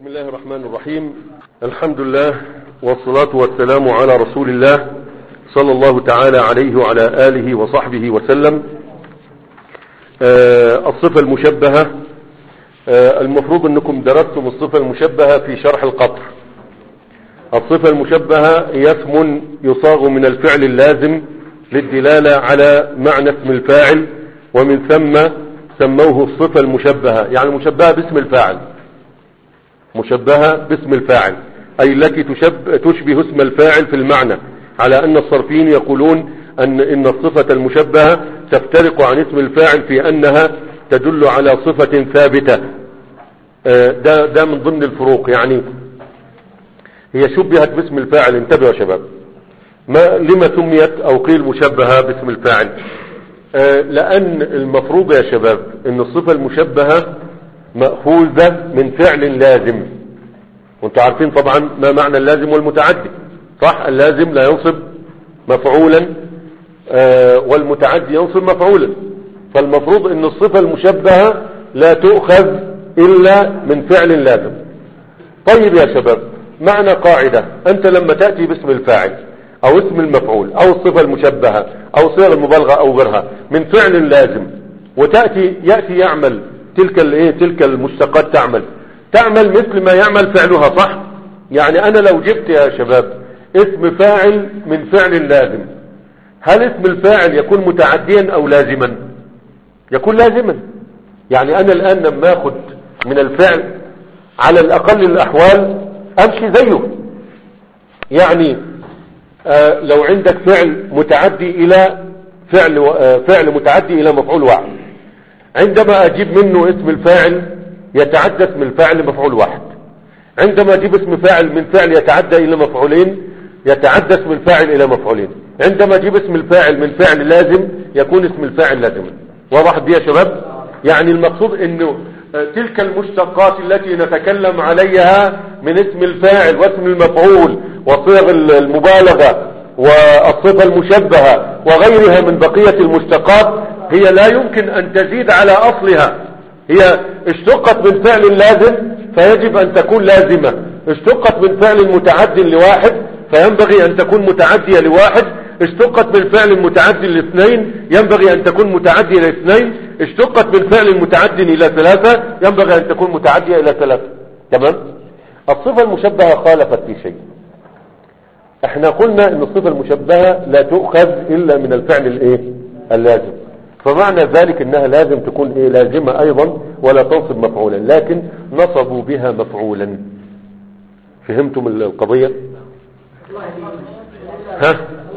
بسم الله الرحمن الرحيم الحمد لله والصلاة والسلام على رسول الله صلى الله تعالى عليه وعلى آله وصحبه وسلم آه الصفة المشبهة آه المفروض انكم درستم الصفة المشبهة في شرح القطر الصفة المشبهة اسم يصاغ من الفعل اللازم للدلالة على معنى اسم الفاعل ومن ثم سموه الصفة المشبهة يعني مشبهة باسم الفاعل مشبهة باسم الفاعل أي التي تشب تشبه اسم الفاعل في المعنى على أن الصرفيين يقولون أن إن الصفة المشبهة تفترق عن اسم الفاعل في أنها تدل على صفة ثابتة ده, ده من ضمن الفروق يعني هي شبهت باسم الفاعل انتبهوا يا شباب ما لما سميت أو قيل مشبهة باسم الفاعل لأن المفروض يا شباب أن الصفة المشبهة مأخوذة من فعل لازم وانتم عارفين طبعا ما معنى اللازم والمتعدي صح اللازم لا ينصب مفعولا آه والمتعدي ينصب مفعولا فالمفروض ان الصفة المشبهة لا تؤخذ الا من فعل لازم طيب يا شباب معنى قاعدة انت لما تأتي باسم الفاعل او اسم المفعول او الصفة المشبهة او صيغ المبالغة او غيرها من فعل لازم وتأتي يأتي يعمل تلك الايه تلك المشتقات تعمل تعمل مثل ما يعمل فعلها صح يعني انا لو جبت يا شباب اسم فاعل من فعل لازم هل اسم الفاعل يكون متعديا او لازما يكون لازما يعني انا الان لما اخد من الفعل على الاقل الاحوال امشي زيه يعني آه لو عندك فعل متعدي الى فعل آه فعل متعدي الى مفعول واحد عندما اجيب منه اسم الفاعل يتعدى اسم الفاعل لمفعول واحد عندما اجيب اسم فاعل من فعل يتعدى الى مفعولين يتعدى اسم الفاعل الى مفعولين عندما اجيب اسم الفاعل من فعل لازم يكون اسم الفاعل لازما واضح دي يا شباب يعني المقصود انه تلك المشتقات التي نتكلم عليها من اسم الفاعل واسم المفعول وصيغ المبالغة والصفة المشبهة وغيرها من بقية المشتقات هي لا يمكن ان تزيد على اصلها هي اشتقت من فعل لازم فيجب ان تكون لازمة اشتقت من فعل متعد لواحد فينبغي ان تكون متعدية لواحد اشتقت من فعل متعد لاثنين ينبغي ان تكون متعدية لاثنين اشتقت من فعل متعد الى ثلاثة ينبغي ان تكون متعدية الى ثلاثة تمام الصفة المشبهة خالفت في شيء احنا قلنا ان الصفة المشبهة لا تؤخذ الا من الفعل الايه اللازم فمعنى ذلك انها لازم تكون ايه لازمة ايضا ولا تنصب مفعولا لكن نصبوا بها مفعولا فهمتم القضية ها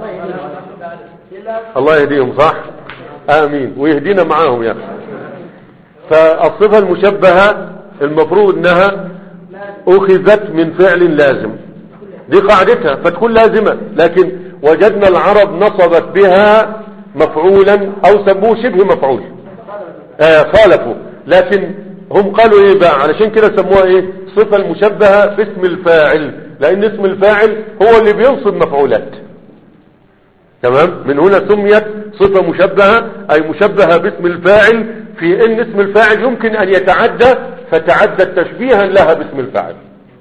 الله يهديهم صح امين ويهدينا معاهم يا اخي فالصفة المشبهة المفروض انها اخذت من فعل لازم دي قاعدتها فتكون لازمة لكن وجدنا العرب نصبت بها مفعولا او سموه شبه مفعول آه خالفوا لكن هم قالوا ايه بقى علشان كده سموها ايه صفة المشبهة باسم الفاعل لان اسم الفاعل هو اللي بينصب مفعولات تمام من هنا سميت صفة مشبهة اي مشبهة باسم الفاعل في ان اسم الفاعل يمكن ان يتعدى فتعدى تشبيها لها باسم الفاعل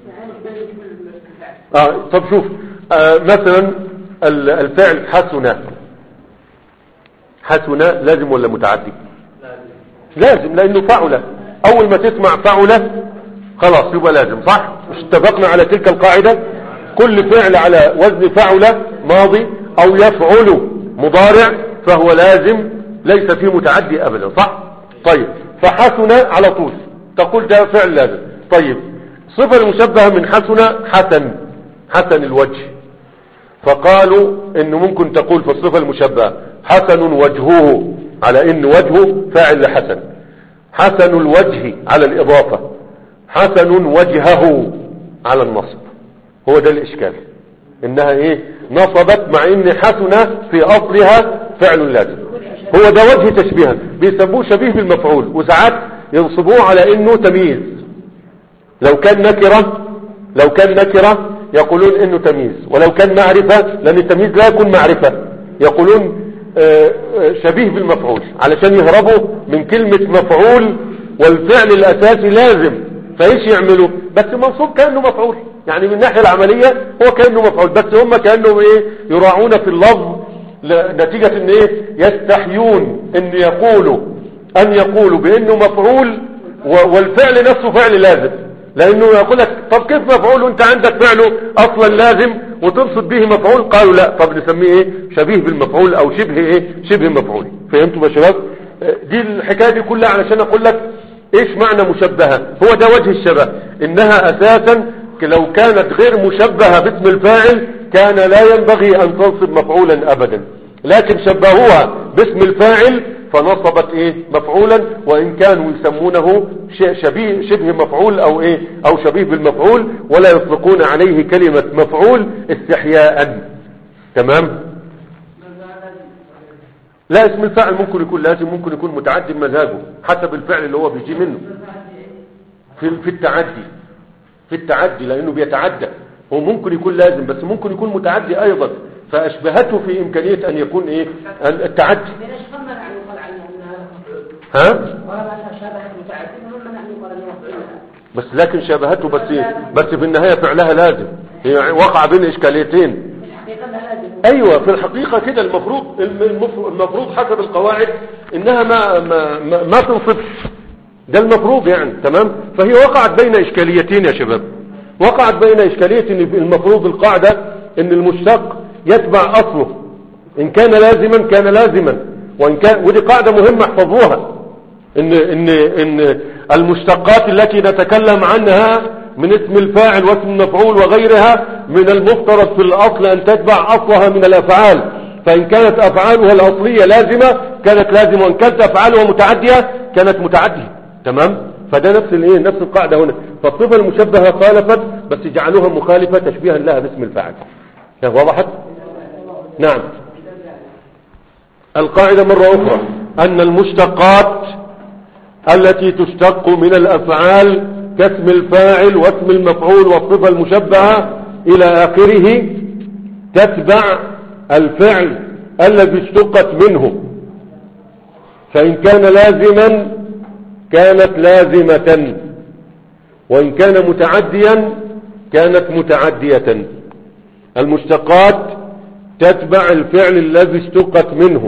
آه طب شوف آه مثلا الفعل حسن حسن لازم ولا متعدي لازم لانه فعل اول ما تسمع فعل خلاص يبقى لازم صح مش اتفقنا على تلك القاعدة كل فعل على وزن فعل ماضي او يفعل مضارع فهو لازم ليس فيه متعدي ابدا صح طيب فحسن على طول تقول ده فعل لازم طيب صفة المشبهة من حسن حسن حسن الوجه فقالوا انه ممكن تقول في الصفة المشبهة حسن وجهه على ان وجهه فاعل لحسن حسن الوجه على الاضافة حسن وجهه على النصب هو ده الاشكال انها ايه نصبت مع ان حسن في اصلها فعل لازم هو ده وجه تشبيها بيسموه شبيه بالمفعول وساعات ينصبوه على انه تمييز لو كان نكرة لو كان نكرة يقولون انه تمييز ولو كان معرفة لان التمييز لا يكون معرفة يقولون شبيه بالمفعول علشان يهربوا من كلمة مفعول والفعل الاساسي لازم فايش يعملوا بس منصوب كأنه مفعول يعني من الناحية العملية هو كأنه مفعول بس هم كأنهم ايه يراعون في اللفظ نتيجة ان ايه يستحيون ان يقولوا ان يقولوا بانه مفعول والفعل نفسه فعل لازم لانه يقول لك طب كيف مفعول وانت عندك فعله اصلا لازم وتقصد به مفعول قالوا لا طب نسميه ايه شبيه بالمفعول او شبه ايه شبه مفعول فهمتوا يا شباب دي الحكاية دي كلها علشان اقول لك ايش معنى مشبهة هو ده وجه الشبه انها اساسا لو كانت غير مشبهة باسم الفاعل كان لا ينبغي ان تنصب مفعولا ابدا لكن شبهوها باسم الفاعل فنصبت ايه مفعولا وان كانوا يسمونه شبيه شبه مفعول او ايه او شبيه بالمفعول ولا يطلقون عليه كلمة مفعول استحياء تمام لا اسم الفاعل ممكن يكون لازم ممكن يكون متعدي بمزاجه حسب الفعل اللي هو بيجي منه في في التعدي في التعدي لانه بيتعدى هو ممكن يكون لازم بس ممكن يكون متعدي ايضا فاشبهته في امكانية ان يكون ايه التعدي ها بس لكن شابهته بس بس في النهاية فعلها لازم هي وقع بين اشكاليتين ايوه في الحقيقة كده المفروض المفروض حسب القواعد انها ما ما ما, ما تنصبش ده المفروض يعني تمام فهي وقعت بين اشكاليتين يا شباب وقعت بين اشكالية ان المفروض القاعدة ان المشتق يتبع اصله ان كان لازما كان لازما وان كان ودي قاعدة مهمة احفظوها ان ان ان المشتقات التي نتكلم عنها من اسم الفاعل واسم المفعول وغيرها من المفترض في الاصل ان تتبع اصلها من الافعال فان كانت افعالها الاصلية لازمة كانت لازمة وان كانت افعالها متعدية كانت متعدية تمام فده نفس الايه نفس القاعدة هنا فالصفة المشبهة خالفت بس جعلوها مخالفة تشبيها لها باسم الفاعل وضحت نعم القاعدة مرة اخرى ان المشتقات التي تشتق من الافعال كاسم الفاعل واسم المفعول والصفة المشبهة الى اخره تتبع الفعل الذي اشتقت منه فان كان لازما كانت لازمة وإن كان متعديا كانت متعدية المشتقات تتبع الفعل الذي اشتقت منه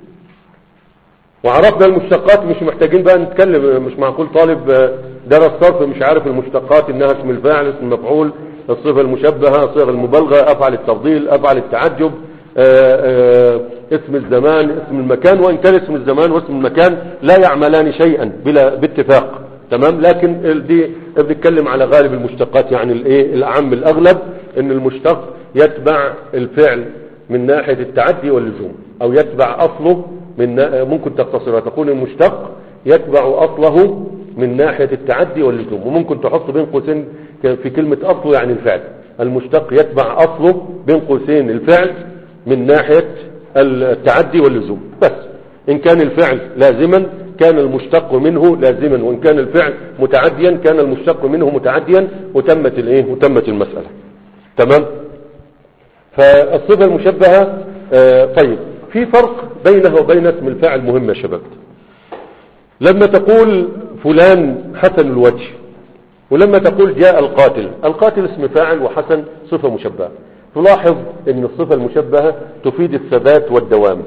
وعرفنا المشتقات مش محتاجين بقى نتكلم مش معقول طالب درس صرف مش عارف المشتقات انها اسم الفاعل اسم المفعول الصفة المشبهة صيغ المبالغة افعل التفضيل افعل التعجب آآ آآ اسم الزمان اسم المكان وان كان اسم الزمان واسم المكان لا يعملان شيئا بلا باتفاق تمام لكن دي بنتكلم على غالب المشتقات يعني الايه الاعم الاغلب ان المشتق يتبع الفعل من ناحية التعدي واللزوم او يتبع اصله من ممكن تقتصرها تقول المشتق يتبع اصله من ناحية التعدي واللزوم وممكن تحط بين قوسين في كلمة اصله يعني الفعل المشتق يتبع اصله بين قوسين الفعل من ناحية التعدي واللزوم بس إن كان الفعل لازما كان المشتق منه لازما وإن كان الفعل متعديا كان المشتق منه متعديا وتمت الايه وتمت المسألة تمام فالصفة المشبهة آه طيب في فرق بينها وبين اسم الفاعل مهم يا شباب لما تقول فلان حسن الوجه ولما تقول جاء القاتل القاتل اسم فاعل وحسن صفة مشبهة تلاحظ ان الصفة المشبهة تفيد الثبات والدوام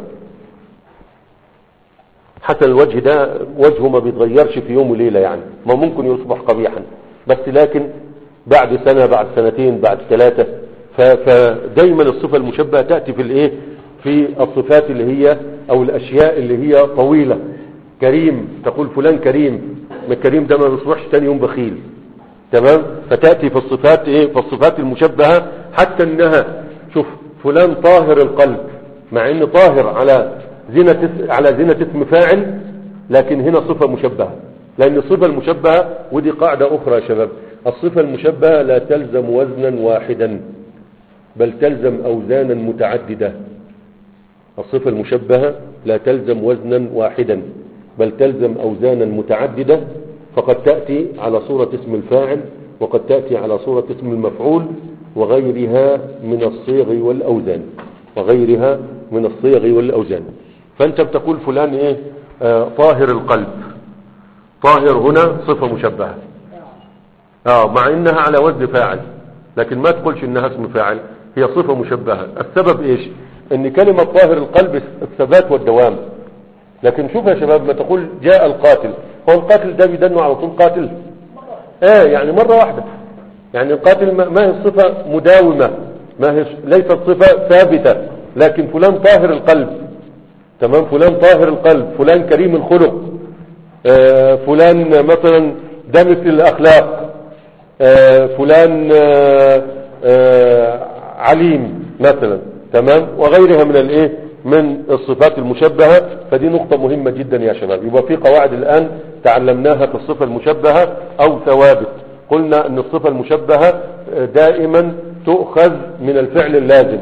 حتى الوجه ده وجهه ما بيتغيرش في يوم وليلة يعني ما ممكن يصبح قبيحا بس لكن بعد سنة بعد سنتين بعد ثلاثة فدايما الصفة المشبهة تأتي في الايه في الصفات اللي هي او الاشياء اللي هي طويلة كريم تقول فلان كريم ما الكريم ده ما بيصبحش تاني يوم بخيل تمام فتأتي في الصفات ايه في الصفات المشبهة حتى انها شوف فلان طاهر القلب مع ان طاهر على زينة على زينة اسم فاعل لكن هنا صفة مشبهة لان الصفة المشبهة ودي قاعدة اخرى يا شباب الصفة المشبهة لا تلزم وزنا واحدا بل تلزم اوزانا متعددة الصفة المشبهة لا تلزم وزنا واحدا بل تلزم اوزانا متعددة فقد تأتي على صورة اسم الفاعل وقد تأتي على صورة اسم المفعول وغيرها من الصيغ والأوزان وغيرها من الصيغ والأوزان فأنت بتقول فلان إيه آه طاهر القلب طاهر هنا صفة مشبهة اه مع انها على وزن فاعل لكن ما تقولش انها اسم فاعل هي صفة مشبهة السبب ايش ان كلمة طاهر القلب الثبات والدوام لكن شوف يا شباب ما تقول جاء القاتل هو القاتل ده بيدنه على طول قاتل اه يعني مرة واحدة يعني القاتل ما ما هي الصفة مداومة ما هي ليست صفة ثابتة لكن فلان طاهر القلب تمام فلان طاهر القلب فلان كريم الخلق آه، فلان مثلا دمث الأخلاق آه، فلان آه، آه، عليم مثلا تمام وغيرها من الايه من الصفات المشبهة فدي نقطة مهمة جدا يا شباب يبقى في قواعد الآن تعلمناها في الصفة المشبهة أو ثوابت قلنا أن الصفة المشبهة آه، دائما تؤخذ من الفعل اللازم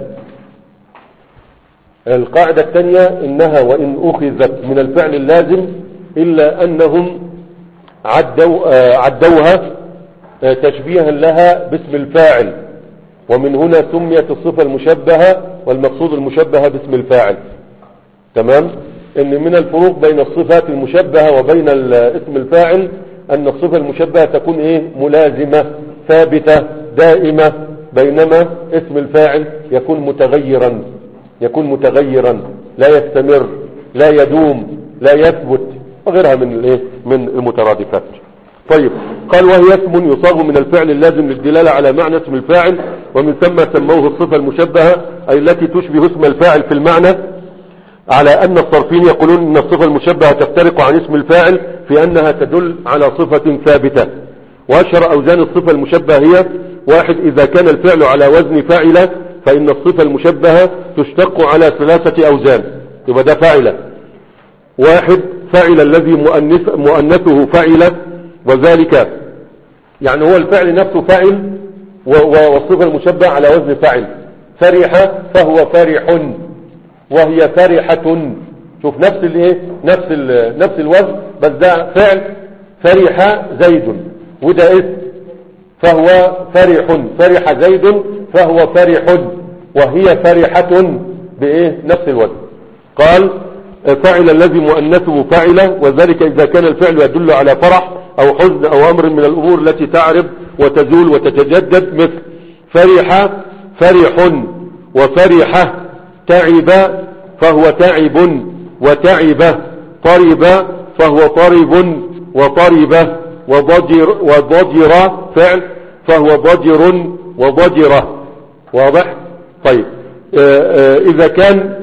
القاعدة الثانية إنها وإن أخذت من الفعل اللازم إلا أنهم عدوا آه، عدوها آه، تشبيها لها باسم الفاعل ومن هنا سميت الصفة المشبهة والمقصود المشبهة باسم الفاعل تمام ان من الفروق بين الصفات المشبهة وبين ال- اسم الفاعل ان الصفة المشبهة تكون ايه ملازمة ثابتة دائمة بينما اسم الفاعل يكون متغيرا يكون متغيرا لا يستمر لا يدوم لا يثبت وغيرها من الايه من المترادفات طيب قال وهي اسم يصاغ من الفعل اللازم للدلالة على معنى اسم الفاعل ومن ثم سموه الصفة المشبهة أي التي تشبه اسم الفاعل في المعنى على أن الصرفين يقولون أن الصفة المشبهة تفترق عن اسم الفاعل في أنها تدل على صفة ثابتة وأشهر أوزان الصفة المشبهة هي واحد إذا كان الفعل على وزن فاعلة فإن الصفة المشبهة تشتق على ثلاثة أوزان يبقى ده فاعلة واحد فعل الذي مؤنث مؤنثه فعل وذلك يعني هو الفعل نفسه فعل و- و- والصفة المشبهة على وزن فعل فرح فهو فرح وهي فرحة شوف نفس الايه نفس ال- نفس الوزن بس ده فعل فرح زيد وده اسم فهو فرح فرح زيد فهو فرح وهي فرحة بايه نفس الوزن قال فعل الذي مؤنثه فعل وذلك إذا كان الفعل يدل على فرح أو حزن أو أمر من الأمور التي تعرب وتزول وتتجدد مثل فرح فرح وفرح تعب فهو تعب وتعب طرب فهو طرب وطرب وضجر, وضجر فعل فهو ضجر وضجرة واضح طيب آه، آه، إذا كان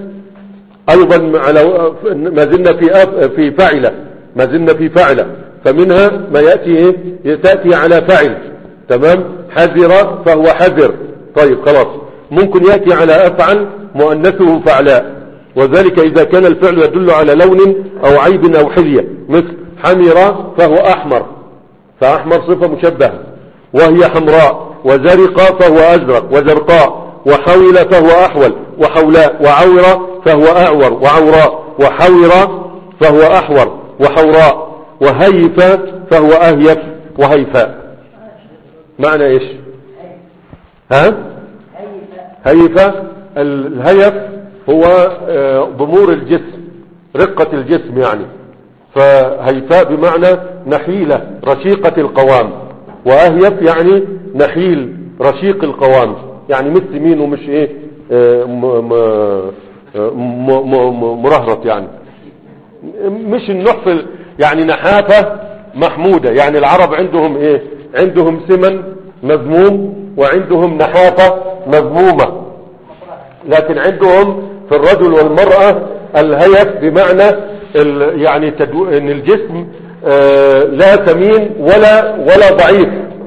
ايضا على ما زلنا في أف- في فاعله ما زلنا في فاعله فمنها ما ياتي ايه تاتي على فاعل تمام حذر فهو حذر طيب خلاص ممكن ياتي على افعل مؤنثه فعلاء وذلك اذا كان الفعل يدل على لون او عيب او حليه مثل حمر فهو احمر فاحمر صفه مشبهه وهي حمراء وزرق فهو ازرق وزرقاء وحول فهو أحول وحولاء وعور فهو أعور وعوراء وحور فهو أحور وحوراء وهيف فهو أهيف وهيفاء معنى إيش ها هيف الهيف هو آه، ضمور الجسم رقة الجسم يعني فهيفاء بمعنى نحيلة رشيقة القوام وأهيف يعني نحيل رشيق القوام يعني مش سمين ومش ايه آه، م- م- آه، م- م- م- مرهرط يعني مش النحف ال- يعني نحافة محمودة يعني العرب عندهم ايه عندهم سمن مذموم وعندهم نحافة مذمومة لكن عندهم في الرجل والمرأة الهيف بمعنى ال- يعني تدو... ان الجسم آه، لا سمين ولا ولا ضعيف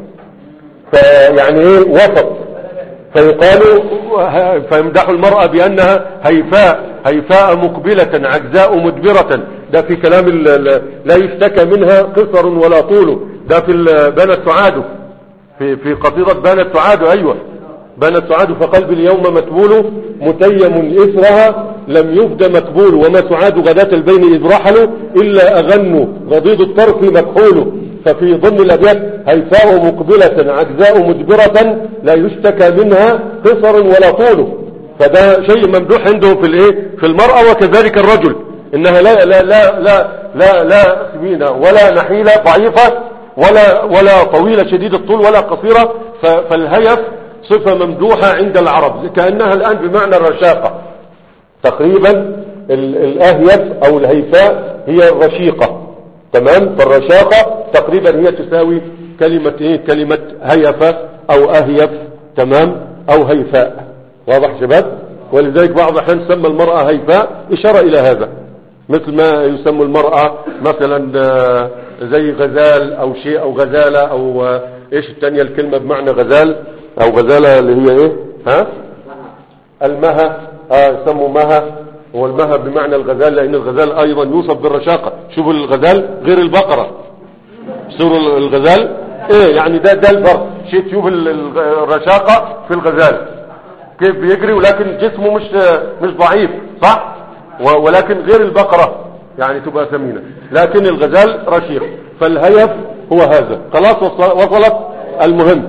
فيعني ايه وسط فيقال فيمدح المرأة بأنها هيفاء هيفاء مقبلة عجزاء مدبرة ده في كلام ال- ال- لا يشتكى منها قصر ولا طول ده في ال- بنت سعاد في في قصيدة بنت سعاد أيوة بنت سعاد فقلبي اليوم متبول متيم إثرها لم يفد مقبول وما سعاد غداة البين إذ رحلوا إلا أغنوا غضيض الطرف مكحول ففي ضمن الأبيات هيفاء مقبلة عجزاء مدبرة لا يشتكى منها قصر ولا طول فده شيء ممدوح عنده في الايه في المرأة وكذلك الرجل انها لا لا لا لا لا, لا سمينة ولا نحيلة ضعيفة ولا ولا طويلة شديد الطول ولا قصيرة فالهيف صفة ممدوحة عند العرب كأنها الآن بمعنى الرشاقة تقريبا الأهيف أو الهيفاء هي الرشيقة تمام فالرشاقة تقريبا هي تساوي كلمة ايه كلمة هيفة او اهيف تمام او هيفاء واضح شباب ولذلك بعض الاحيان سمى المرأة هيفاء اشارة الى هذا مثل ما يسمى المرأة مثلا آه، زي غزال او شيء او غزالة او آه، ايش الثانية الكلمة بمعنى غزال او غزالة اللي هي ايه ها المها اه يسموا مها هو المها بمعنى الغزال لان الغزال ايضا يوصف بالرشاقة شوفوا الغزال غير البقرة سور الغزال ايه يعني ده ده الفرق شيء تشوف الرشاقة في الغزال كيف بيجري ولكن جسمه مش مش ضعيف صح ولكن غير البقرة يعني تبقى ثمينة لكن الغزال رشيق فالهيف هو هذا خلاص وصلت المهم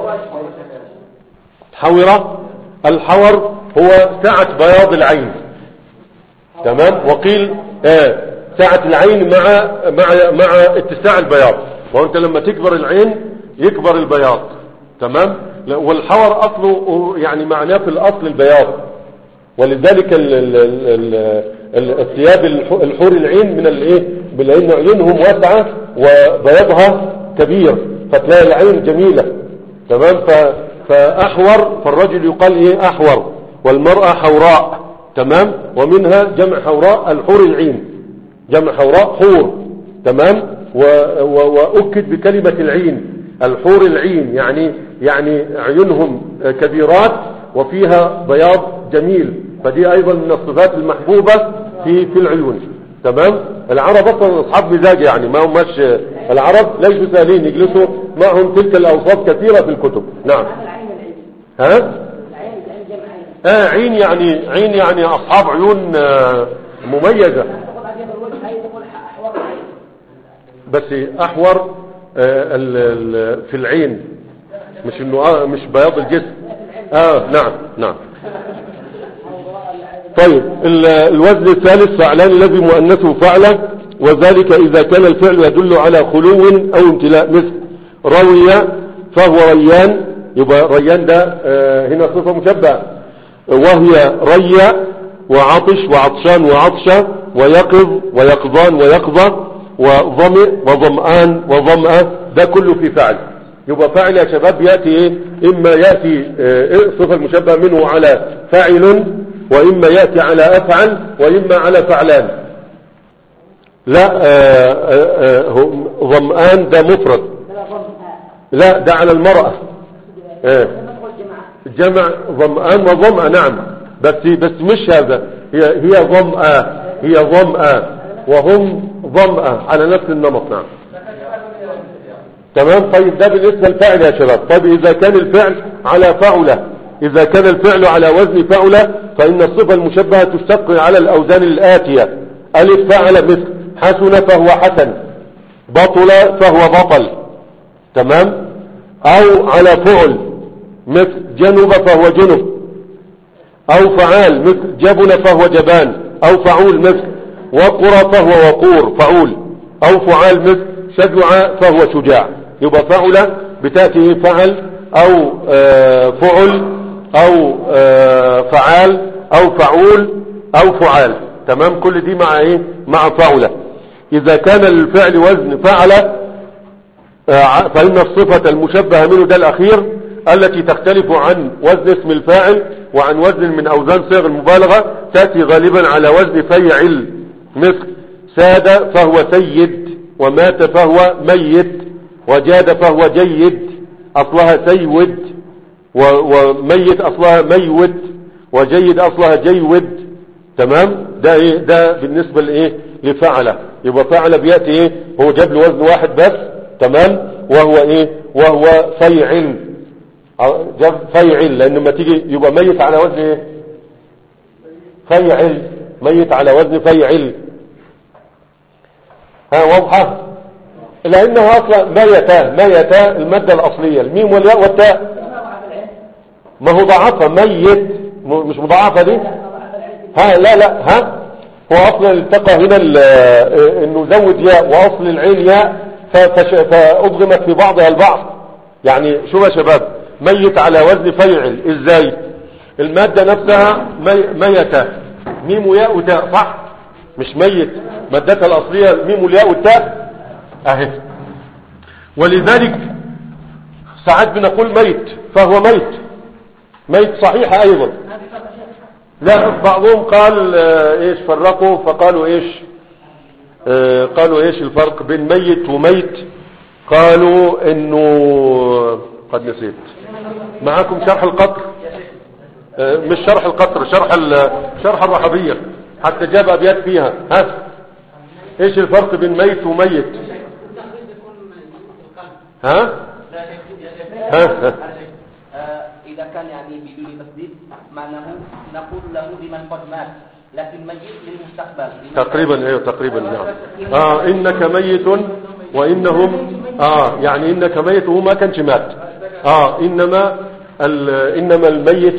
حورة الحور هو سعة بياض العين تمام وقيل آه سعة العين مع مع مع اتساع البياض وانت لما تكبر العين يكبر البياض تمام والحور اصله يعني معناه في الاصل البياض ولذلك الثياب الحور العين من الايه لان عيونهم واسعه وبياضها كبير فتلاقي العين جميله تمام فاحور فالرجل يقال ايه احور والمراه حوراء تمام ومنها جمع حوراء الحور العين جمع حوراء حور تمام وأكد بكلمة العين الحور العين يعني يعني عيونهم كبيرات وفيها بياض جميل فدي أيضا من الصفات المحبوبة في في العيون تمام العرب اصلا اصحاب مزاج يعني ما هماش العرب ليسوا سهلين يجلسوا معهم تلك الاوصاف كثيره في الكتب نعم ها اه عين يعني عين يعني اصحاب عيون آه، مميزه بس احور آه، في العين مش انه آه مش بياض الجسم اه نعم نعم طيب الوزن الثالث فعلان الذي مؤنثه فعله وذلك اذا كان الفعل يدل على خلو او امتلاء مثل روي فهو ريان يبقى ريان ده آه هنا صفة مشبهة وهي ري وعطش وعطشان وعطشة ويقظ ويقظان ويقظة وظمئ وظمآن وظمأة ده كله في فعل يبقى فعل يا شباب يأتي إيه؟ إما يأتي آه، صفة المشبه منه على فاعل وإما يأتي على أفعل وإما على فعلان لا آه، آه، ظمآن ده مفرد لا ده على المرأة جمع ظمآن وظمأة نعم بس بس مش هذا هي هي ظمأة هي ظمأة وهم ظمأة على نفس النمط نعم تمام طيب ده بالنسبة للفعل يا شباب طيب إذا كان الفعل على فعلة إذا كان الفعل على وزن فعلة فإن الصفة المشبهة تشتق على الأوزان الآتية ألف فعل مثل حسن فهو حسن بطل فهو بطل تمام أو على فعل مثل جنب فهو جنب أو فعال مثل جبن فهو جبان أو فعول مثل وقر فهو وقور فعول او فعال مثل شجع فهو شجاع يبقى فعل بتأتي فعل او آه، فعل او آه، فعال او فعول او فعال تمام كل دي مع ايه مع فعل اذا كان الفعل وزن فعل آه، فإن الصفة المشبهة منه ده الأخير التي تختلف عن وزن اسم الفاعل وعن وزن من أوزان صيغ المبالغة تأتي غالبا على وزن فيعل مثل ساد فهو سيد ومات فهو ميت وجاد فهو جيد أصلها سيود وميت أصلها ميوت وجيد أصلها جيود تمام ده ايه ده بالنسبة لايه لفعله يبقى فعل بيأتي ايه هو جاب له وزن واحد بس تمام وهو ايه وهو فيعل جاب فيعل لان ما تيجي يبقى ميت على وزن ايه فيعل ميت على وزن فيعل ها واضحة لأنه أصلا ميتا ميتا المادة الأصلية الميم والياء والتاء ما هو ضعفها ميت مش مضاعفة دي ها لا لا ها هو أصلا التقى هنا انه زود ياء وأصل العين ياء ف- فش- فأضغمت في بعضها البعض يعني شو يا شباب ميت على وزن فيعل ازاي المادة نفسها مي... ميتة ميم وياء وتاء صح مش ميت مادتها الأصلية الميم والياء والتاء اهي ولذلك ساعات بنقول ميت فهو ميت ميت صحيح ايضا لا بعضهم قال آه، ايش فرقوا فقالوا ايش آه، قالوا ايش الفرق بين ميت وميت قالوا انه قد نسيت معاكم شرح القطر آه، مش شرح القطر شرح ال- شرح الرحبية حتى جاب ابيات فيها ها ايش الفرق بين ميت وميت ها ها, ها. آه، إذا كان يعني بدون تسديد معناه نقول له لمن قد مات لكن ميت للمستقبل لمن- تقريبا ايوه تقريبا نعم اه انك ميت وانهم اه يعني انك ميت وهو ما كانش مات اه انما ال- انما الميت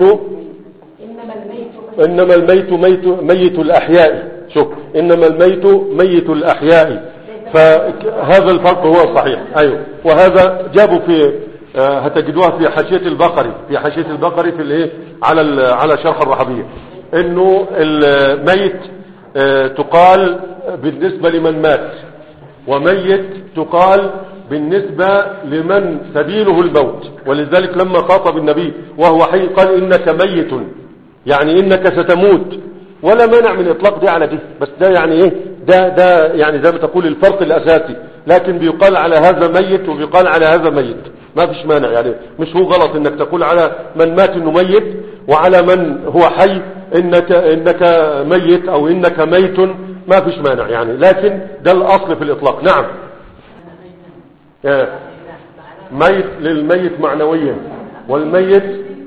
انما الميت ميت ميت الاحياء شوف انما الميت ميت الاحياء فهذا الفرق هو الصحيح ايوه وهذا جابوا في آه، هتجدوها في حاشيه البقري في حاشيه البقري في الايه على ال- على شرح الرحبيه انه الميت آه، تقال بالنسبه لمن مات وميت تقال بالنسبة لمن سبيله الموت ولذلك لما خاطب النبي وهو حي قال إنك ميت يعني إنك ستموت ولا مانع من إطلاق دي على دي بس ده يعني إيه ده ده يعني زي ما تقول الفرق الأساسي لكن بيقال على هذا ميت وبيقال على هذا ميت ما فيش مانع يعني مش هو غلط إنك تقول على من مات إنه ميت وعلى من هو حي إنك إنك ميت أو إنك ميت ما فيش مانع يعني لكن ده الأصل في الإطلاق نعم آه. ميت للميت معنويا والميت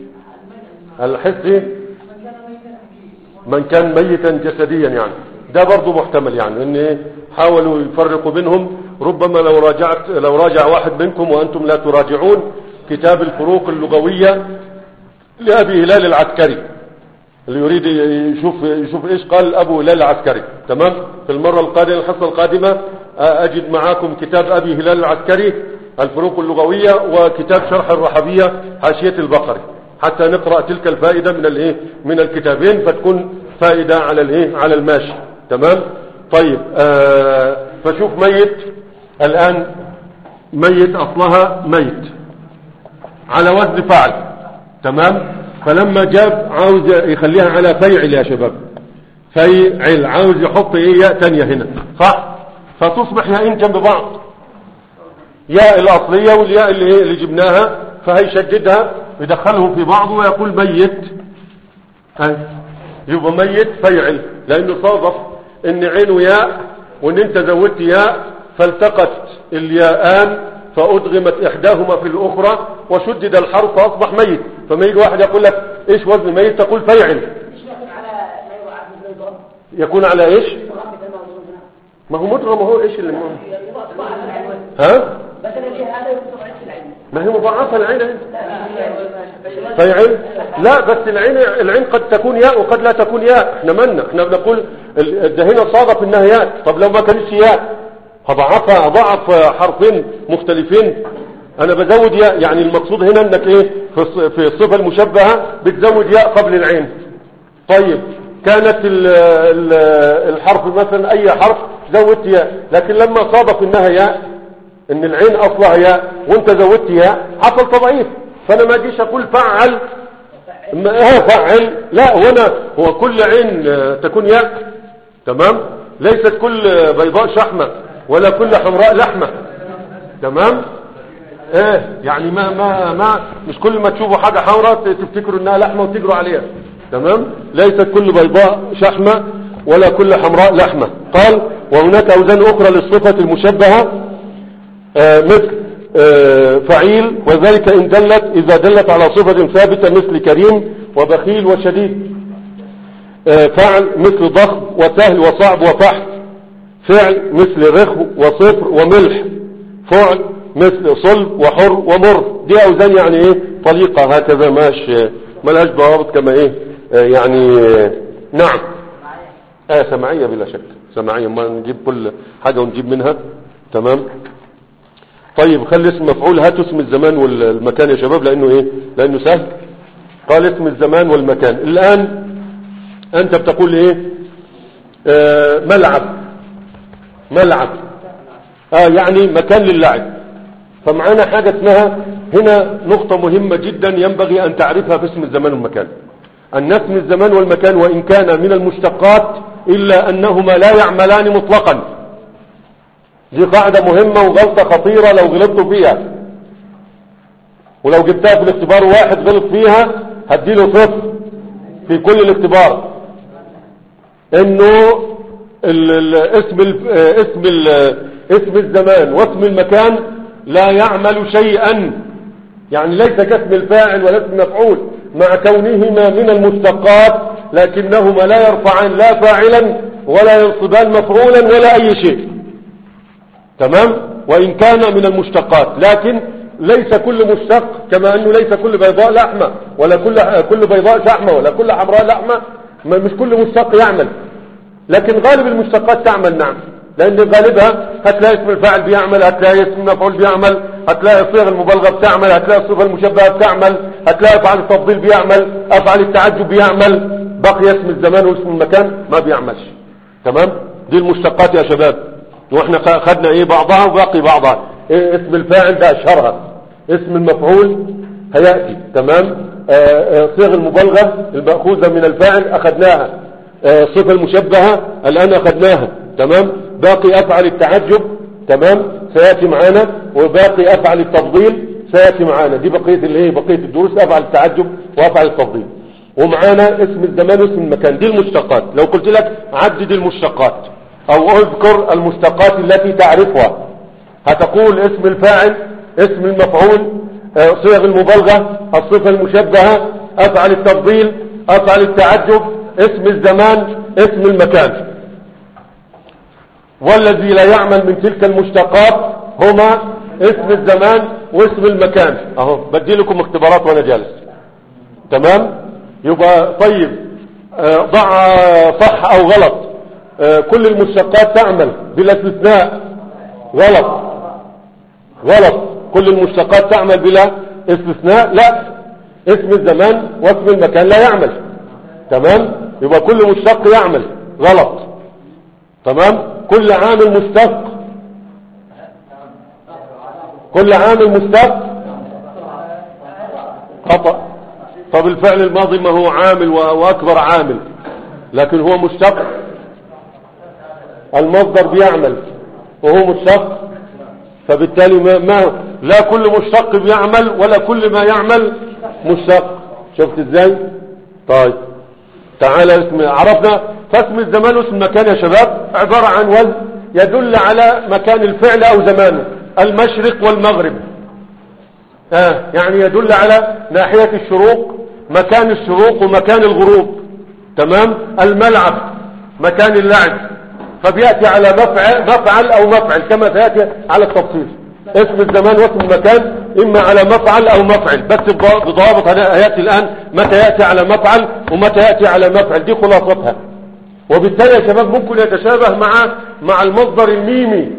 الحسي من كان ميتا جسديا يعني ده برضو محتمل يعني ان إيه؟ حاولوا يفرقوا بينهم ربما لو راجعت لو راجع واحد منكم وانتم لا تراجعون كتاب الفروق اللغوية لأبي هلال العسكري اللي يريد يشوف يشوف ايش قال ابو هلال العسكري تمام في المرة القادمة الحصة القادمة اجد معاكم كتاب ابي هلال العسكري الفروق اللغوية وكتاب شرح الرحبية حاشية البقري حتى نقرأ تلك الفائدة من الايه من الكتابين فتكون فائدة على الايه على الماشي تمام طيب آه فشوف ميت الان ميت اصلها ميت على وزن فعل تمام فلما جاب عاوز يخليها على فيعل يا شباب فيعل عاوز يحط ايه ياء تانية هنا صح فتصبح ياءين جنب بعض ياء الاصلية والياء اللي, إيه اللي جبناها فهيشددها يدخلهم في بعض ويقول ميت هاي يبقى ميت فيعل لانه صادف ان عينه ياء وان انت زودت ياء فالتقت الياءان فأدغمت إحداهما في الأخرى وشدد الحرف فأصبح ميت فما يجي واحد يقول لك إيش وزن ميت تقول فيعل يكون على إيش ما هو مدغم هو إيش اللي مهم. ها ما هي مضاعفة العين اهي. فيعل لا بس العين العين قد تكون ياء وقد لا تكون ياء احنا مالنا احنا بنقول ال- ده هنا صادف انها ياء طب لو ما كانتش ياء هضعفها اضعف حرفين مختلفين انا بزود ياء يعني المقصود هنا انك ايه في الص- في الصفه المشبهه بتزود ياء قبل العين طيب كانت ال ال الحرف مثلا اي حرف زودت ياء لكن لما صادف انها ياء ان العين اصلها ياء وانت زودت ياء حصل تضعيف فانا ما اجيش اقول فعل ما اه فعل لا هنا هو كل عين آه، تكون ياء تمام ليست كل بيضاء شحمة ولا كل حمراء لحمة تمام ايه يعني ما ما ما مش كل ما تشوفوا حاجة حمراء تفتكروا انها لحمة وتجروا عليها تمام ليست كل بيضاء شحمة ولا كل حمراء لحمة قال وهناك اوزان اخرى للصفة المشبهة آه، مثل آه، فعيل وذلك إن دلت إذا دلت على صفة ثابتة مثل كريم وبخيل وشديد آه، فعل مثل ضخم وسهل وصعب وفحم فعل مثل رخو وصفر وملح فعل مثل صلب وحر ومر دي أوزان يعني إيه طليقة هكذا ماش ملهاش ضوابط كما إيه آه، يعني آه، نعم آه سمعية بلا شك سمعية ما نجيب كل حاجة ونجيب منها تمام طيب خلي اسم مفعول هات اسم الزمان والمكان يا شباب لانه ايه لانه سهل قال اسم الزمان والمكان الان انت بتقول ايه آه ملعب ملعب اه يعني مكان للعب فمعانا حاجة اسمها هنا نقطة مهمة جدا ينبغي ان تعرفها في اسم الزمان والمكان ان اسم الزمان والمكان وان كان من المشتقات الا انهما لا يعملان مطلقا دي قاعدة مهمة وغلطة خطيرة لو غلطتوا فيها ولو جبتها في الاختبار واحد غلط فيها هديله صفر في كل الاختبار انه ال ال اسم ال اسم ال اسم الزمان واسم المكان لا يعمل شيئا يعني ليس كاسم الفاعل ولا اسم مفعول مع كونهما من المشتقات لكنهما لا يرفعان لا فاعلا ولا ينصبان مفعولا ولا اي شيء تمام وإن كان من المشتقات لكن ليس كل مشتق كما أنه ليس كل بيضاء لحمة ولا كل كل بيضاء شحمة ولا كل حمراء لحمة مش كل مشتق يعمل لكن غالب المشتقات تعمل نعم لأن غالبها هتلاقي اسم الفاعل بيعمل هتلاقي اسم المفعول بيعمل هتلاقي الصيغ المبالغة بتعمل هتلاقي الصيغة المشبهة بتعمل هتلاقي أفعال التفضيل بيعمل أفعال التعجب بيعمل بقي اسم الزمان واسم المكان ما بيعملش تمام دي المشتقات يا شباب واحنا خدنا ايه بعضها وباقي بعضها إيه اسم الفاعل ده اشهرها اسم المفعول هيأتي تمام صيغ المبالغة المأخوذة من الفاعل اخدناها صفة المشبهة الان اخدناها تمام باقي افعل التعجب تمام سيأتي معانا وباقي افعل التفضيل سيأتي معانا دي بقية الايه بقية الدروس افعل التعجب وافعل التفضيل ومعانا اسم الزمان واسم المكان دي المشتقات لو قلت لك عدد المشتقات او اذكر المشتقات التي تعرفها هتقول اسم الفاعل اسم المفعول صيغ المبالغة الصفة المشبهة افعل التفضيل افعل التعجب اسم الزمان اسم المكان والذي لا يعمل من تلك المشتقات هما اسم الزمان واسم المكان اهو بدي لكم اختبارات وانا جالس تمام يبقى طيب ضع صح او غلط كل المشتقات تعمل بلا استثناء غلط غلط كل المشتقات تعمل بلا استثناء لا اسم الزمان واسم المكان لا يعمل تمام يبقى كل مشتق يعمل غلط تمام كل عامل مشتق كل عامل مشتق خطأ طب الفعل الماضي ما هو عامل واكبر عامل لكن هو مشتق المصدر بيعمل وهو مشتق فبالتالي ما, ما لا كل مشتق بيعمل ولا كل ما يعمل مشتق شفت ازاي طيب تعالى اسم عرفنا فاسم الزمان واسم المكان يا شباب عبارة عن وزن يدل على مكان الفعل او زمانه المشرق والمغرب آه يعني يدل على ناحية الشروق مكان الشروق ومكان الغروب تمام الملعب مكان اللعب فبيأتي على مفعل, مفعل او مفعل كما سيأتي على التفصيل اسم الزمان واسم المكان اما على مفعل او مفعل بس بضوابط هيأتي الان متى يأتي على مفعل ومتى يأتي على مفعل دي خلاصتها وبالتالي يا شباب ممكن يتشابه مع مع المصدر الميمي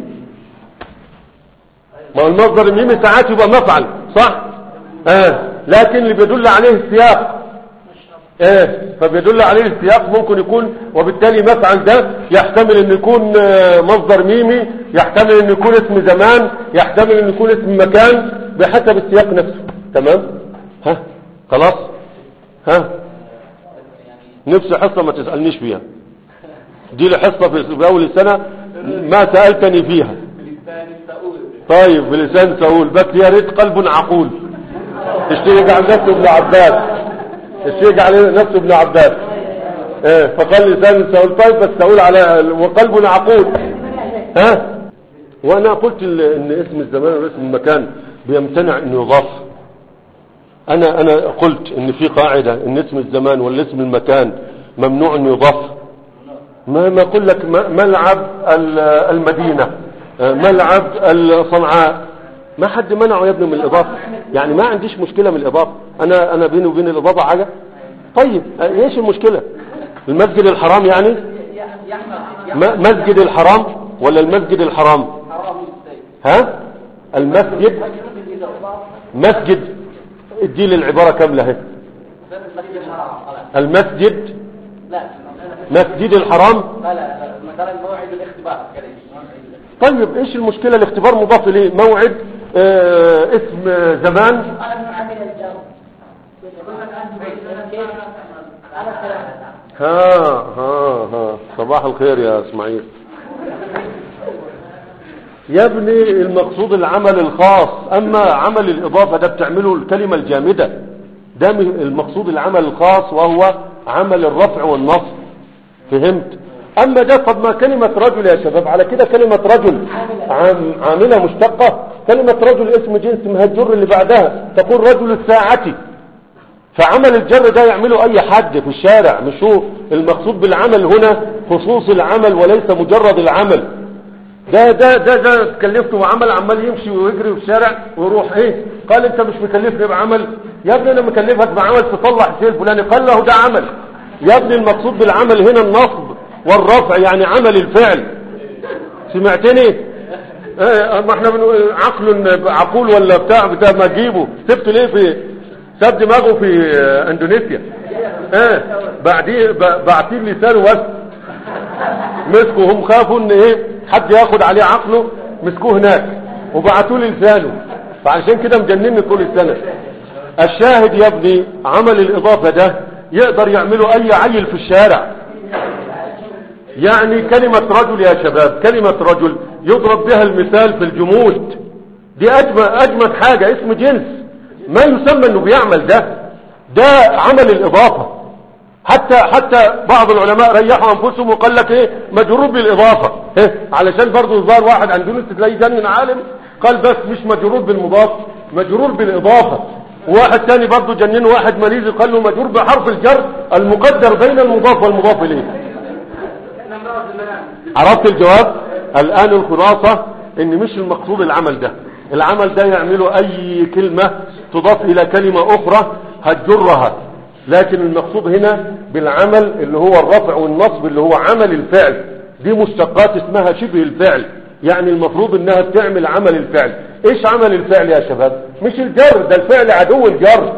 ما المصدر الميمي ساعات يبقى مفعل صح اه لكن اللي بيدل عليه السياق ايه فبيدل عليه السياق ممكن يكون وبالتالي مفعل ده يحتمل ان يكون مصدر ميمي يحتمل ان يكون اسم زمان يحتمل ان يكون اسم مكان بحسب السياق نفسه تمام ها خلاص ها نفس حصة ما تسألنيش فيها دي لحصة في اول السنة ما سألتني فيها طيب بلسان سؤول بس يا ريت قلب عقول اشترك عن نفسه ابن عباس الشيخ عليه نفسه ابن عباس ايه فقال لسان سؤول طيب بس سؤول على وقلب عقول ها وانا قلت ان اسم الزمان واسم المكان بيمتنع انه يضاف انا انا قلت ان في قاعدة ان اسم الزمان ولا اسم المكان ممنوع انه يضاف ما ما اقول لك ملعب المدينة ملعب صنعاء ما حد منعه يا ابني من الاضافة يعني ما عنديش مشكلة من الاضافة انا انا بيني وبين الاضافة حاجة طيب ايش المشكلة المسجد الحرام يعني مسجد الحرام ولا المسجد الحرام ها المسجد مجرور بالإضافة مسجد ادي لي العبارة كاملة اهي المسجد الحرام خلاص المسجد لا مسجد الحرام لا لا مثلا موعد الاختبار كريم طيب ايش المشكلة الاختبار مضاف اليه موعد اه اسم زمان أنا عامل الجو أنا ثلاثة ها ها ها صباح الخير يا اسماعيل يا ابني المقصود العمل الخاص اما عمل الاضافة ده بتعمله الكلمة الجامدة ده م- المقصود العمل الخاص وهو عمل الرفع والنصب فهمت اما ده طب ما كلمة رجل يا شباب على كده كلمة رجل عام عاملة مشتقة كلمة رجل اسم جنس ما هي الجر اللي بعدها تقول رجل الساعة فعمل الجر ده يعمله اي حد في الشارع مش هو المقصود بالعمل هنا خصوص العمل وليس مجرد العمل ده ده ده ده كلفته بعمل عمال يمشي ويجري في الشارع ويروح ايه قال انت مش مكلفني بعمل يا ابني انا مكلفك بعمل تصلح الشيء الفلاني قال له ده عمل يا ابني المقصود بالعمل هنا النصب والرفع يعني عمل الفعل سمعتني ايه ما احنا بنقول عقل عقول ولا بتاع بتاع ما تجيبه سبته ليه في ساب دماغه في آه، اندونيسيا ايه بعديه ب- بعتين لسانه بس مسكوا هم خافوا ان ايه حد ياخد عليه عقله مسكوه هناك وبعتوا لي لسانه فعشان كده مجنني طول السنه الشاهد يا ابني عمل الاضافه ده يقدر يعمله اي عيل في الشارع يعني كلمة رجل يا شباب كلمة رجل يضرب بها المثال في الجمود دي أجمد, أجمد حاجة اسم جنس ما يسمى انه بيعمل ده ده عمل الإضافة حتى حتى بعض العلماء ريحوا أنفسهم وقال لك ايه مجرور بالإضافة إيه؟ علشان برضه الظاهر واحد عند يونس تلاقيه جنن عالم قال بس مش مجرور بالمضاف مجرور بالإضافة وواحد تاني برضه جنن واحد ماليزي قال له مجرور بحرف الجر المقدر بين المضاف والمضاف إليه عرفت الجواب الآن الخلاصة ان مش المقصود العمل ده العمل ده يعمله اي كلمة تضاف الى كلمة اخرى هتجرها لكن المقصود هنا بالعمل اللي هو الرفع والنصب اللي هو عمل الفعل دي مشتقات اسمها شبه الفعل يعني المفروض انها بتعمل عمل الفعل ايش عمل الفعل يا شباب مش الجر ده الفعل عدو الجر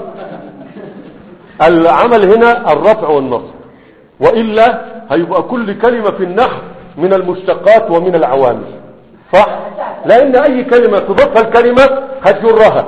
العمل هنا الرفع والنصب وإلا هيبقى كل كلمة في النحو من المشتقات ومن العوامل صح لأن أي كلمة تضيفها الكلمة هتجرها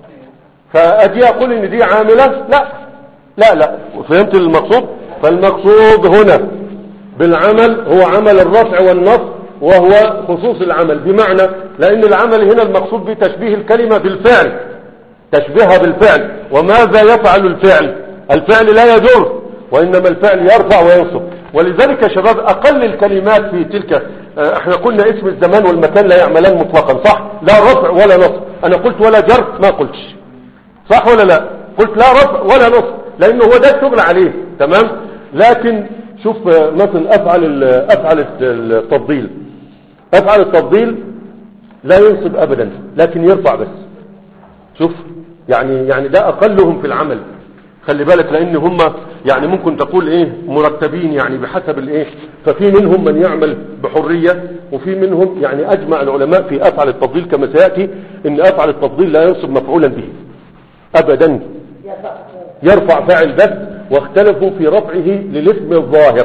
فأجي أقول إن دي عاملة لا لا لا فهمت المقصود فالمقصود هنا بالعمل هو عمل الرفع والنصب وهو خصوص العمل بمعنى لأن العمل هنا المقصود بتشبيه الكلمة بالفعل تشبيهها بالفعل وماذا يفعل الفعل الفعل لا يجر وإنما الفعل يرفع وينصب ولذلك يا شباب أقل الكلمات في تلك آه، احنا قلنا اسم الزمان والمكان لا يعملان مطلقا صح لا رفع ولا نصب أنا قلت ولا جر ما قلتش صح ولا لا قلت لا رفع ولا نصب لأنه هو ده الشغل عليه تمام لكن شوف آه، مثلا أفعل ال- أفعل التفضيل أفعل التفضيل لا ينصب أبدا لكن يرفع بس شوف يعني يعني ده اقلهم في العمل خلي بالك لان هم يعني ممكن تقول ايه مرتبين يعني بحسب الايه ففي منهم من يعمل بحرية وفي منهم يعني اجمع العلماء في افعل التفضيل كما سيأتي ان افعل التفضيل لا ينصب مفعولا به ابدا يرفع فاعل بس واختلفوا في رفعه للاسم الظاهر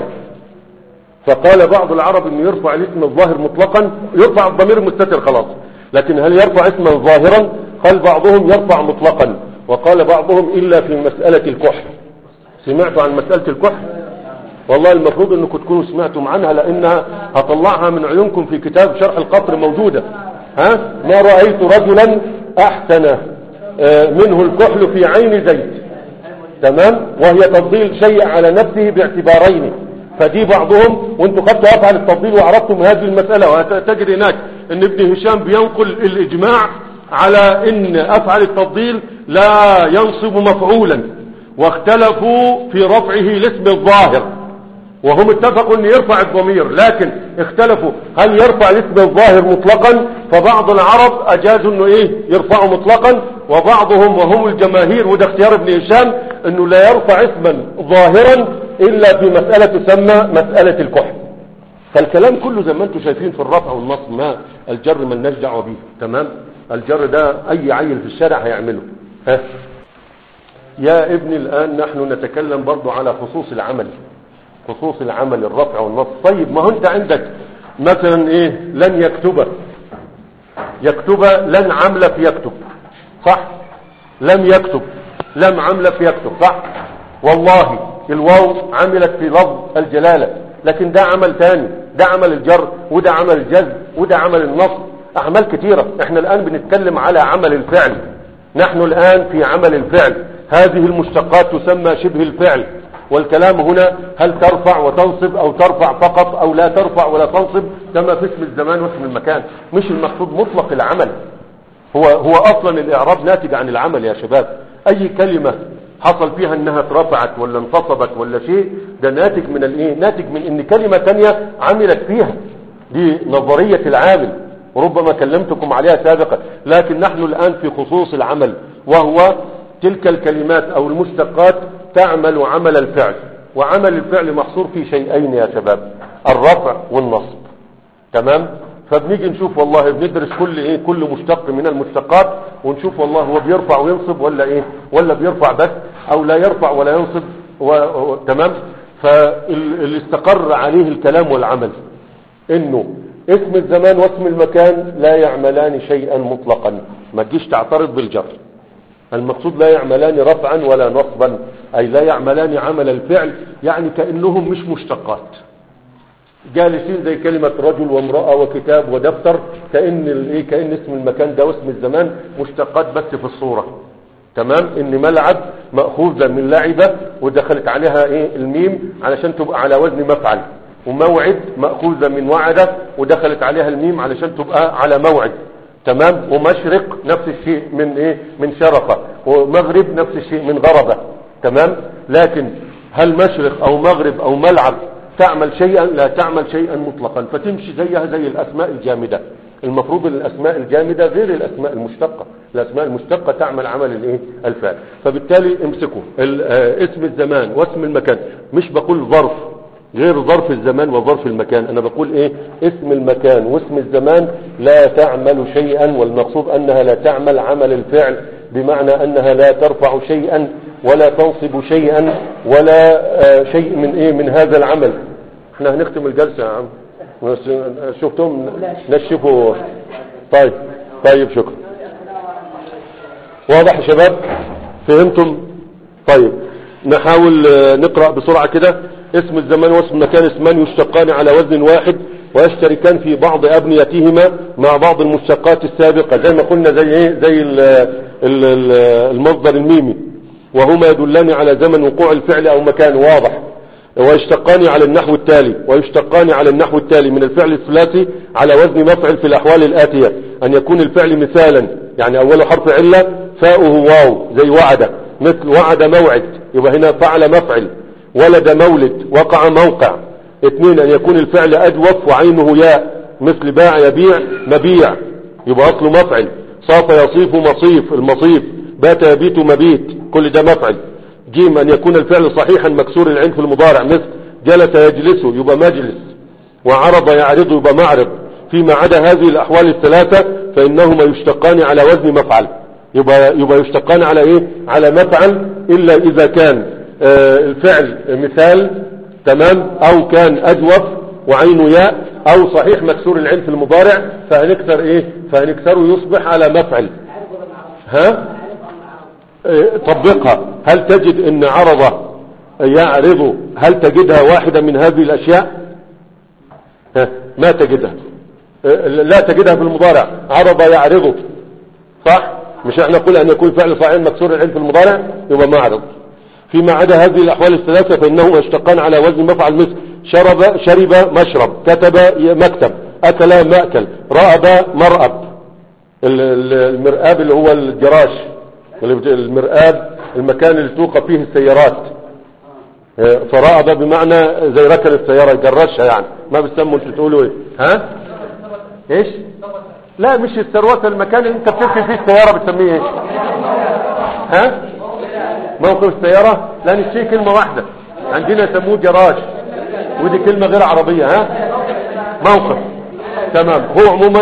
فقال بعض العرب انه يرفع الاسم الظاهر مطلقا يرفع الضمير المستتر خلاص لكن هل يرفع اسما ظاهرا قال بعضهم يرفع مطلقا وقال بعضهم الا في مسألة الكحل سمعتوا عن مسألة الكحل والله المفروض انكم تكونوا سمعتم عنها لانها هطلعها من عيونكم في كتاب شرح القطر موجودة ها ما رأيت رجلا احسن آه، منه الكحل في عين زيد تمام وهي تفضيل شيء على نفسه باعتبارين فدي بعضهم وانتوا خدتوا افعل التفضيل وعرفتم هذه المسألة وتجد هناك ان ابن هشام بينقل الاجماع على ان افعل التفضيل لا ينصب مفعولا واختلفوا في رفعه لاسم الظاهر وهم اتفقوا ان يرفع الضمير لكن اختلفوا هل يرفع الاسم الظاهر مطلقا فبعض العرب اجازوا انه ايه يرفعه مطلقا وبعضهم وهم الجماهير وده اختيار ابن هشام انه لا يرفع اسما ظاهرا الا في مسألة تسمى مسألة الكحل فالكلام كله زي ما انتم شايفين في الرفع والنصب ما الجر من دعوه به تمام الجر ده اي عيل في الشارع هيعمله ها يا ابني الان نحن نتكلم برضو على خصوص العمل خصوص العمل الرفع والنصب طيب ما هو انت عندك مثلا ايه لن يكتب يكتب لن عمل في يكتب صح لم يكتب لم عمل في يكتب صح والله الواو عملت في لفظ الجلالة لكن ده عمل تاني ده عمل الجر وده عمل الجزم وده عمل النصب اعمال كتيرة احنا الان بنتكلم على عمل الفعل نحن الان في عمل الفعل هذه المشتقات تسمى شبه الفعل والكلام هنا هل ترفع وتنصب او ترفع فقط او لا ترفع ولا تنصب كما في اسم الزمان واسم المكان مش المقصود مطلق العمل هو هو اصلا الاعراب ناتج عن العمل يا شباب اي كلمة حصل فيها انها اترفعت ولا انتصبت ولا شيء ده ناتج من الايه ناتج من ان كلمة تانية عملت فيها دي نظرية العامل وربما كلمتكم عليها سابقا لكن نحن الان في خصوص العمل وهو تلك الكلمات او المشتقات تعمل عمل الفعل وعمل الفعل محصور في شيئين يا شباب الرفع والنصب تمام فبنيجي نشوف والله بندرس كل ايه كل مشتق من المشتقات ونشوف والله هو بيرفع وينصب ولا ايه ولا بيرفع بس او لا يرفع ولا ينصب و... و... تمام فاللي استقر عليه الكلام والعمل انه اسم الزمان واسم المكان لا يعملان شيئا مطلقا ما تجيش تعترض بالجر المقصود لا يعملان رفعا ولا نصبا اي لا يعملان عمل الفعل يعني كأنهم مش مشتقات جالسين زي كلمة رجل وامرأة وكتاب ودفتر كأن الايه كأن اسم المكان ده واسم الزمان مشتقات بس في الصورة تمام ان ملعب مأخوذة من لعبة ودخلت عليها ايه الميم علشان تبقى على وزن مفعل وموعد مأخوذة من وعدة ودخلت عليها الميم علشان تبقى على موعد تمام ومشرق نفس الشيء من ايه من شرفة ومغرب نفس الشيء من غربة تمام لكن هل مشرق او مغرب او ملعب تعمل شيئا لا تعمل شيئا مطلقا فتمشي زيها زي الاسماء الجامدة المفروض ان الاسماء الجامدة غير الاسماء المشتقة الاسماء المشتقة تعمل عمل الايه الفعل فبالتالي امسكوا اسم الزمان واسم المكان مش بقول ظرف غير ظرف الزمان وظرف المكان انا بقول ايه اسم المكان واسم الزمان لا تعمل شيئا والمقصود انها لا تعمل عمل الفعل بمعنى انها لا ترفع شيئا ولا تنصب شيئا ولا آه شيء من ايه من هذا العمل احنا هنختم الجلسة يا عم شفتم نشفوا طيب طيب شكرا واضح يا شباب فهمتم طيب نحاول نقرأ بسرعة كده اسم الزمان واسم المكان اسمان يشتقان على وزن واحد ويشتركان في بعض أبنيتهما مع بعض المشتقات السابقة زي ما قلنا زي ايه زي ال ال ال المصدر الميمي وهما يدلان على زمن وقوع الفعل أو مكان واضح ويشتقان على النحو التالي ويشتقان على النحو التالي من الفعل الثلاثي على وزن مفعل في الأحوال الآتية أن يكون الفعل مثالا يعني أول حرف علة فاؤه واو زي وعد مثل وعد موعد يبقى هنا فعل مفعل ولد مولد وقع موقع اثنين ان يكون الفعل اجوف وعينه ياء مثل باع يبيع مبيع يبقى اصله مفعل صاف يصيف مصيف المصيف بات يبيت مبيت كل ده مفعل جيم ان يكون الفعل صحيحا مكسور العين في المضارع مثل جلس يجلس يبقى مجلس وعرض يعرض يبقى معرض فيما عدا هذه الاحوال الثلاثة فانهما يشتقان على وزن مفعل يبقى, يبقى يشتقان على ايه على مفعل الا اذا كان آه الفعل مثال تمام او كان اجوف وعينه ياء او صحيح مكسور العين في المضارع فهنكسر ايه فهنكسره يصبح على مفعل ها آه طبقها هل تجد ان عرض يعرض هل تجدها واحدة من هذه الاشياء ها ما تجدها آه لا تجدها في المضارع عرض يعرض صح مش احنا نقول ان يكون فعل صحيح مكسور العين في المضارع يبقى معرض فيما عدا هذه الأحوال الثلاثة فإنهما اشتقان على وزن مفعل مثل شرب شرب مشرب كتب مكتب أكل مأكل رأب مرأب المرآب اللي هو الجراش المرآب المكان اللي توقف فيه السيارات فرأب بمعنى زي ركن السيارة يجرشها يعني ما بتسموا انتوا تقولوا ايه ها ايش لا مش الثروات المكان اللي انت بتركن فيه السيارة بتسميه ايه ها موقف السيارة لا نشتري كلمة واحدة عندنا يسموه جراج ودي كلمة غير عربية ها موقف تمام هو عموما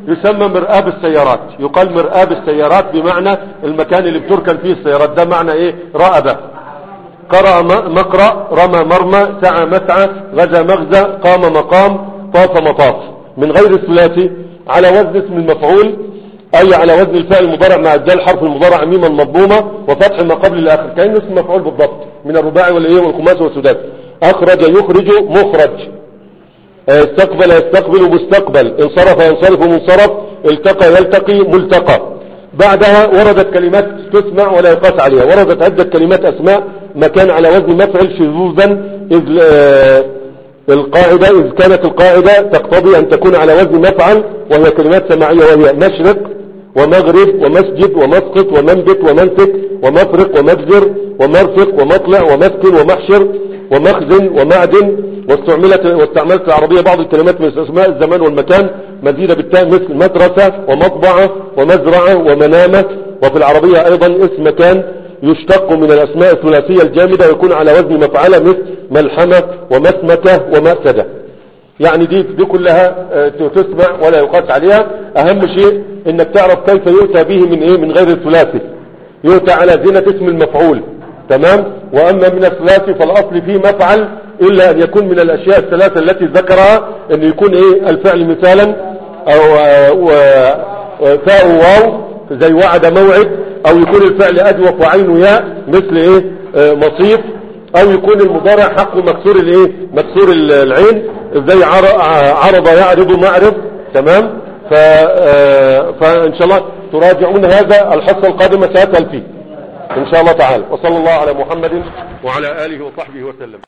يسمى مرآب السيارات يقال مرآب السيارات بمعنى المكان اللي بتركن فيه السيارات ده معنى ايه رأبة قرأ م- مقرأ رمى مرمى سعى مسعى غزا مغزى قام مقام طاف مطاف من غير الثلاثي على وزن اسم المفعول أي على وزن الفعل المضارع مع الدال حرف المضارع ميما مضمومة وفتح ما قبل الآخر كأنه اسم مفعول بالضبط من الرباعي والإيه والخماس والسداس أخرج يخرج مخرج استقبل يستقبل مستقبل انصرف ينصرف منصرف التقى يلتقي ملتقى بعدها وردت كلمات تسمع ولا يقاس عليها وردت عدة كلمات أسماء مكان على وزن مفعل شذوذا إذ آه، القاعدة إذ كانت القاعدة تقتضي أن تكون على وزن مفعل وهي كلمات سماعية وهي مشرق ومغرب ومسجد ومسقط ومنبت ومنسك ومفرق ومجزر ومرفق ومطلع ومسكن ومحشر ومخزن ومعدن واستعملت واستعملت العربية بعض الكلمات من اسماء الزمان والمكان مزيدة بالتاء مثل مدرسة ومطبعة ومزرعة ومنامة وفي العربية أيضا اسم مكان يشتق من الأسماء الثلاثية الجامدة ويكون على وزن مفعلة مثل ملحمة ومسمكة ومأسدة يعني دي دي كلها آه، تسمع ولا يقاس عليها اهم شيء انك تعرف كيف يؤتى به من ايه من غير الثلاثي يؤتى على زينة اسم المفعول تمام واما من الثلاثي فالاصل فيه مفعل الا ان يكون من الاشياء الثلاثة التي ذكرها ان يكون ايه الفعل مثالا او آه، و- فاء واو زي وعد موعد او يكون الفعل اجوف وعين ياء مثل ايه آه، مصيف او يكون المضارع حقه مكسور الايه مكسور ال- العين زي عر- عرض يعرض معرض تمام ف آه، فان شاء الله تراجعون هذا الحصه القادمه ساسال فيه ان شاء الله تعالى وصلى الله على محمد وعلى اله وصحبه وسلم